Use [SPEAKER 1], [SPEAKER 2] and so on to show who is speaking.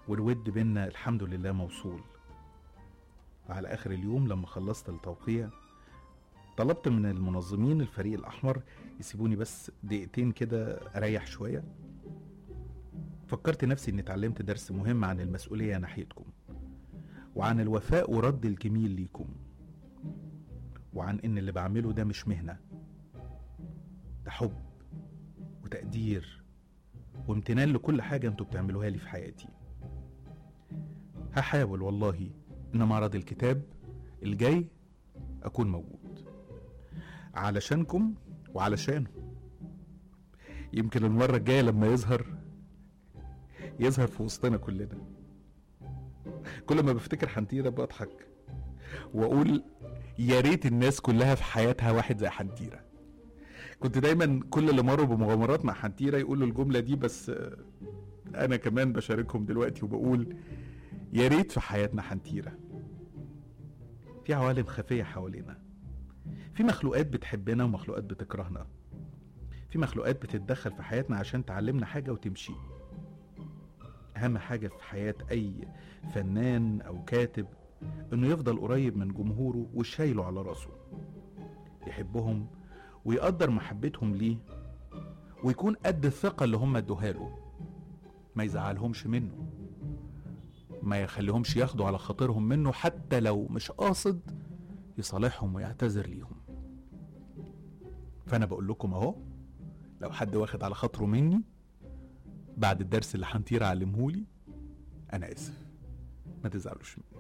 [SPEAKER 1] والود بينا الحمد لله موصول وعلى آخر اليوم لما خلصت التوقيع طلبت من المنظمين الفريق الأحمر يسيبوني بس دقيقتين كده أريح شوية فكرت نفسي إني اتعلمت درس مهم عن المسؤولية ناحيتكم وعن الوفاء ورد الجميل ليكم وعن إن اللي بعمله ده مش مهنة ده حب وتقدير وامتنان لكل حاجة انتوا بتعملوها لي في حياتي هحاول والله ان معرض الكتاب الجاي اكون موجود علشانكم وعلشانه يمكن المرة الجاية لما يظهر يظهر في وسطنا كلنا كل ما بفتكر حنتيرة بضحك واقول يا ريت الناس كلها في حياتها واحد زي حنتيره كنت دايما كل اللي مروا بمغامرات مع حنتيرة يقولوا الجملة دي بس آه، أنا كمان بشاركهم دلوقتي وبقول يا ريت في حياتنا حنتيرة في عوالم خفية حوالينا في مخلوقات بتحبنا ومخلوقات بتكرهنا في مخلوقات بتتدخل في حياتنا عشان تعلمنا حاجة وتمشي أهم حاجة في حياة أي فنان أو كاتب إنه يفضل قريب من جمهوره وشايله على راسه يحبهم ويقدر محبتهم ليه ويكون قد الثقة اللي هم ادوها له ما يزعلهمش منه ما يخليهمش ياخدوا على خاطرهم منه حتى لو مش قاصد يصالحهم ويعتذر ليهم فأنا بقول لكم أهو لو حد واخد على خاطره مني بعد الدرس اللي حنطير علمهولي أنا آسف ما تزعلوش مني